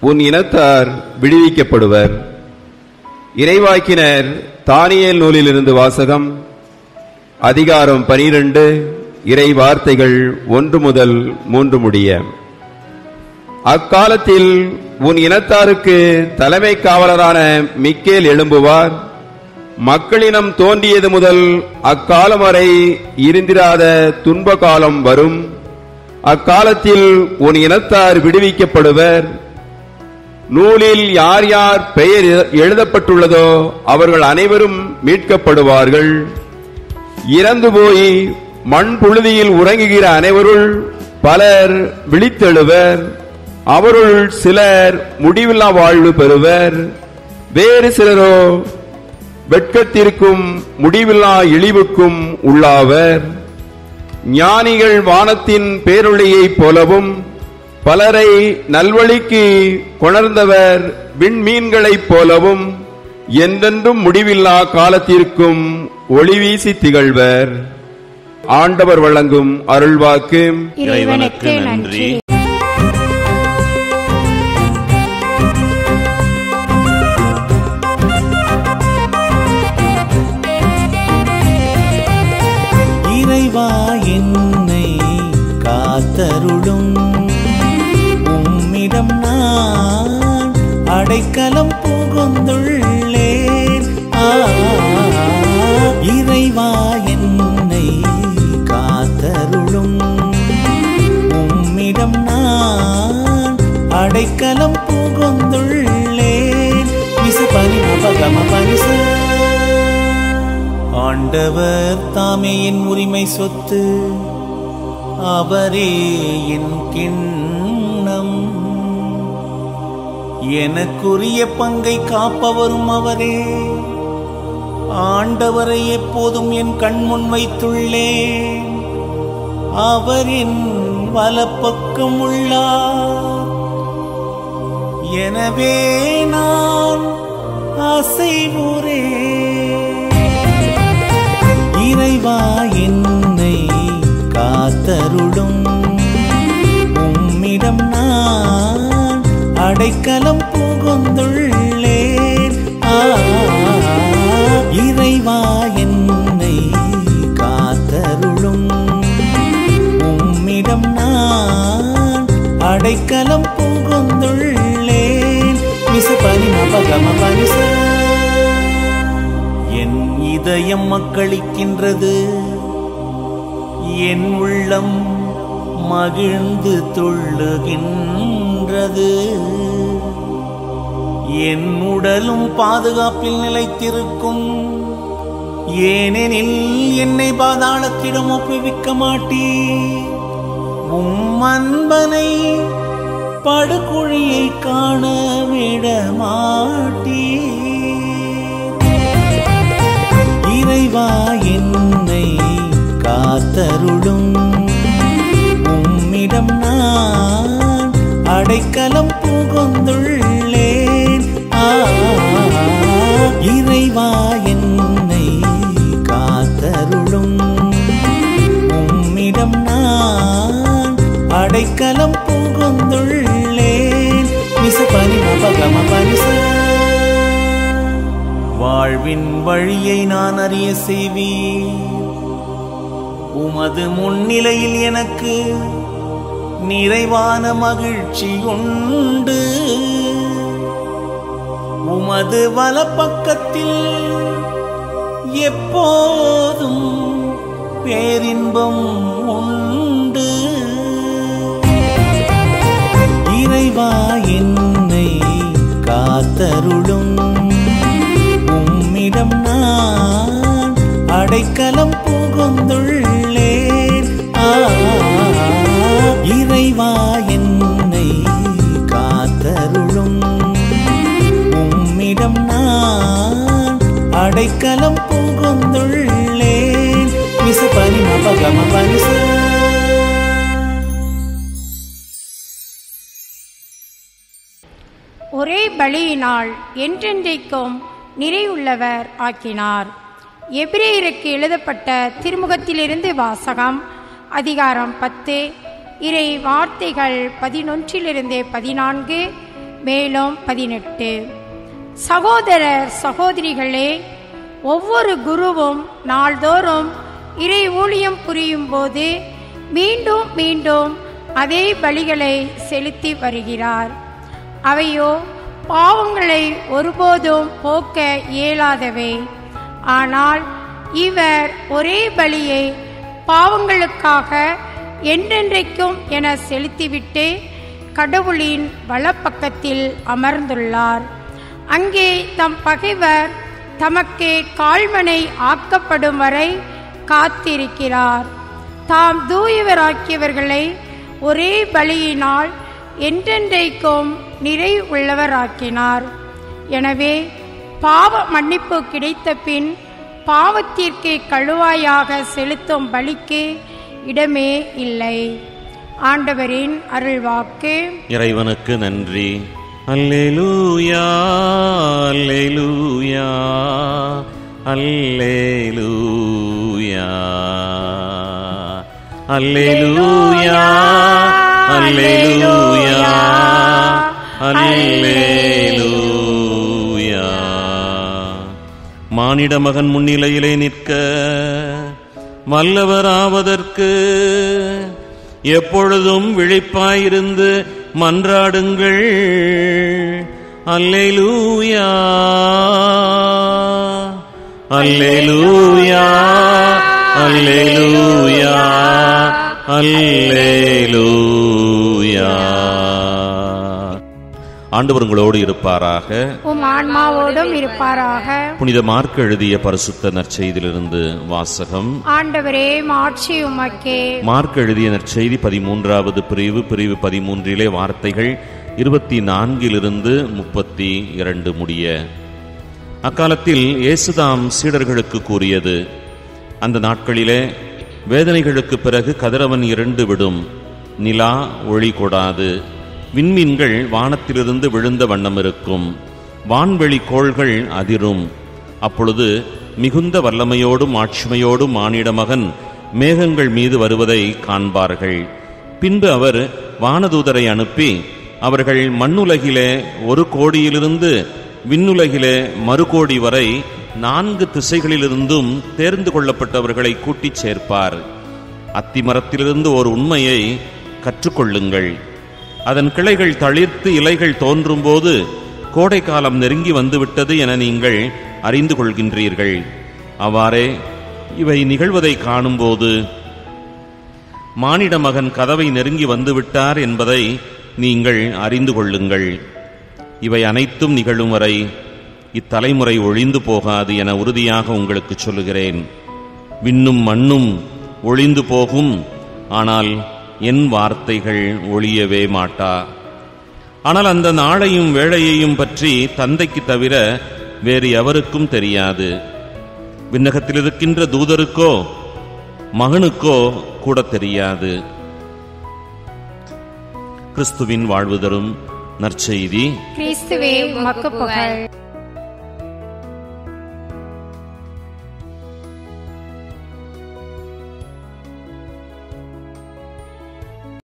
உன் இனத்தார் விடுவிக்கப்படுவர் இறைவாக்கினர் தானியேல் நூலிலிருந்து வாசகம் அதிகாரம் பனிரெண்டு இறை வார்த்தைகள் ஒன்று முதல் மூன்று முடிய அக்காலத்தில் உன் இனத்தாருக்கு தலைமை காவலரான மிக்கேல் எழும்புவார் மக்களினம் தோன்றியது முதல் அக்காலம் வரை இருந்திராத துன்ப காலம் வரும் அக்காலத்தில் உன் இனத்தார் விடுவிக்கப்படுவர் நூலில் யார் யார் பெயர் எழுதப்பட்டுள்ளதோ அவர்கள் அனைவரும் மீட்கப்படுவார்கள் இறந்து போய் மண் புழுதியில் உறங்குகிற அனைவருள் பலர் விழித்தெழுவர் அவருள் சிலர் முடிவில்லா வாழ்வு பெறுவர் வேறு சிலரோ வெட்கத்திற்கும் முடிவில்லா இழிவுக்கும் உள்ளாவர் ஞானிகள் வானத்தின் பேரொளியைப் போலவும் பலரை நல்வழிக்கு கொணர்ந்தவர் விண்மீன்களைப் போலவும் என்றென்றும் முடிவில்லா காலத்திற்கும் ஒளி வீசி திகழ்வர் ஆண்டவர் வழங்கும் அருள்வாக்கு இறைவனுக்கு நன்றி இறைவா என்னை காத்தருளும் உம்மிடம் நான் அடைக்கலம் புகுந்துள்ளேன் ஆ, இறைவா என்னை காத்தருளும் உம்மிடம் நான் அடைக்கலம் புகுந்துள்ளேன் விசு பனி மபகம பனிச ஆண்டவர் தாமே என் உரிமை சொத்து அவரே என் கிண்ணம் எனக்குரிய பங்கை காப்பவரும் அவரே ஆண்டவரை எப்போதும் என் கண்முன் வைத்துள்ளேன் அவர் என் வலப்பக்கம் உள்ளார் எனவே நான் அசைவுறேன் இறைவா என்னை காத்தருளும் உம்மிடம் நான் அடைக்கலம் புகுந்துள்ளேன் ஆ, இறைவா என்னை காத்தருளும் உம்மிடம் நான் அடைக்கலம் புகுந்துள்ளேன் மிச பனி மபகம பனிச என் இதயம் மக்களிக்கின்றது என் உள்ளம் மகிழ்ந்து துள்ளுகின்றது என் உடலும் பாதுகாப்பில் நிலைத்திருக்கும் ஏனெனில் என்னை பாதாளத்திடம் ஒப்புவிக்க மாட்டீ உம் அன்பனை படுகுழியை காண விட மாட்டீர் இறைவா என்னை காத்தருளும் உம்மிடம் நான் அடைக்கலம் புகுந்துள்ளேன் ஆ, இறைவா என்னை காத்தருளும் உம்மிடம் நான் அடைக்கலம் புகுந்துள்ளேன் மிச பனி மபகம பனிச வாழ்வின் வழியை நான் அறிய செய்வீர் உமது முன்னிலையில் எனக்கு நிறைவான மகிழ்ச்சி உண்டு உமது வலப்பக்கத்தில் எப்போதும் பேரின்பம் உண்டு இறைவா என்னை காத்தருளும் உம்மிடம் நான் அடைக்கலம் புகுந்துள்ளேன் ஆ, இறைவா என்னை காத்தருளும் உம்மிடம் நான் அடைக்கலம் புகுந்துள்ளேன் விச பனி மபகம பனிச ஒரே பலியினால் என்றென்றைக்கும் நிறைவுள்ளவர் ஆக்கினார் எபிரேயருக்கு எழுதப்பட்ட திருமுகத்திலிருந்து வாசகம் அதிகாரம் பத்து இறை வார்த்தைகள் பதினொன்றிலிருந்து பதினான்கு மேலும் பதினெட்டு சகோதரர் சகோதரிகளே ஒவ்வொரு குருவும் நாள்தோறும் இறை ஊழியம் புரியும் போது மீண்டும் மீண்டும் அதே பலிகளை செலுத்தி வருகிறார் அவையோ பாவங்களை ஒருபோதும் போக்க இயலாதவை ஆனால் இவர் ஒரே பலியை பாவங்களுக்காக என்றென்றைக்கும் என செலுத்திவிட்டு கடவுளின் வலப்பக்கத்தில் அமர்ந்துள்ளார் அங்கே தம் பகைவர் தமக்கு கால்மனை ஆக்கப்படும் வரை காத்திருக்கிறார் தாம் தூயவராக்கியவர்களை ஒரே பலியினால் என்றென்றைக்கும் நிறை உள்ளவராக்கினார் எனவே பாவ மன்னிப்பு கிடைத்த பின் பாவத்திற்கு கழுவாயாக செலுத்தும் பலிக்கு இடமே இல்லை ஆண்டவரின் அருள்வாக்கு இறைவனுக்கு நன்றி அல்லேலூயா அல்லேலூயா அல்லேலூயா அல்லேலூயா அல்லேலூயா அல்லேலூயா மானிட மகன் முன்னிலையிலே நிற்க வல்லவராவதற்கு எப்பொழுதும் விழிப்பாயிருந்து மன்றாடுங்கள் அல்லேலூயா அல்லேலூயா அல்லேலூயா அல்லேலூயா ஆண்டவர் உங்களோடு இருப்பாராக உம் ஆன்மாவோடும் இருப்பாராக புனித மார்க் எழுதிய பரிசுத்த நற்செய்தியிலிருந்து வாசகம் ஆண்டவரே மாட்சி உமக்கே மார்க் எழுதிய நற்செய்தி பதிமூன்றாவது பிரிவு பிரிவு பதிமூன்றிலே வார்த்தைகள் இருபத்தி நான்கிலிருந்து முப்பத்தி இரண்டு முடிய அக்காலத்தில் இயேசுதாம் சீடர்களுக்கு கூறியது அந்த நாட்களிலே வேதனைகளுக்கு பிறகு கதிரவன் இரண்டு விடும் நிலா ஒளி கொடாது விண்மீன்கள் வானத்திலிருந்து விழுந்த வண்ணம் இருக்கும் வான்வெளி கோள்கள் அதிரும் அப்பொழுது மிகுந்த வல்லமையோடும் ஆட்சிமையோடும் மானிட மகன் மேகங்கள் மீது வருவதை காண்பார்கள் பின்பு அவர் வானதூதரை அனுப்பி அவர்கள் மண்ணுலகிலே ஒரு கோடியிலிருந்து விண்ணுலகிலே மறுகோடி வரை நான்கு திசைகளிலிருந்தும் தேர்ந்து கொள்ளப்பட்டவர்களை கூட்டிச் சேர்ப்பார் அத்திமரத்திலிருந்து ஒரு உண்மையை கற்றுக்கொள்ளுங்கள் அதன் கிளைகள் தளிர்த்து இலைகள் தோன்றும்போது கோடை காலம் நெருங்கி வந்துவிட்டது என நீங்கள் அறிந்து கொள்கின்றீர்கள் அவ்வாறே இவை நிகழ்வதை காணும்போது மானிட மகன் கதவை நெருங்கி வந்துவிட்டார் என்பதை நீங்கள் அறிந்து கொள்ளுங்கள் இவை அனைத்தும் நிகழும் வரை இத்தலைமுறை ஒழிந்து போகாது என உறுதியாக உங்களுக்கு சொல்லுகிறேன் விண்ணும் மண்ணும் ஒழிந்து போகும் ஆனால் என் வார்த்தைகள் ஒழியவே மாட்டா ஆனால் அந்த நாளையும் வேளையையும் பற்றி தந்தைக்கு தவிர வேறு எவருக்கும் தெரியாது விண்ணகத்தில் இருக்கின்ற தூதருக்கோ மகனுக்கோ கூட தெரியாது கிறிஸ்துவின் வாழ்வு தரும் நற்செய்தி கிறிஸ்துவே உமக்கு புகழ்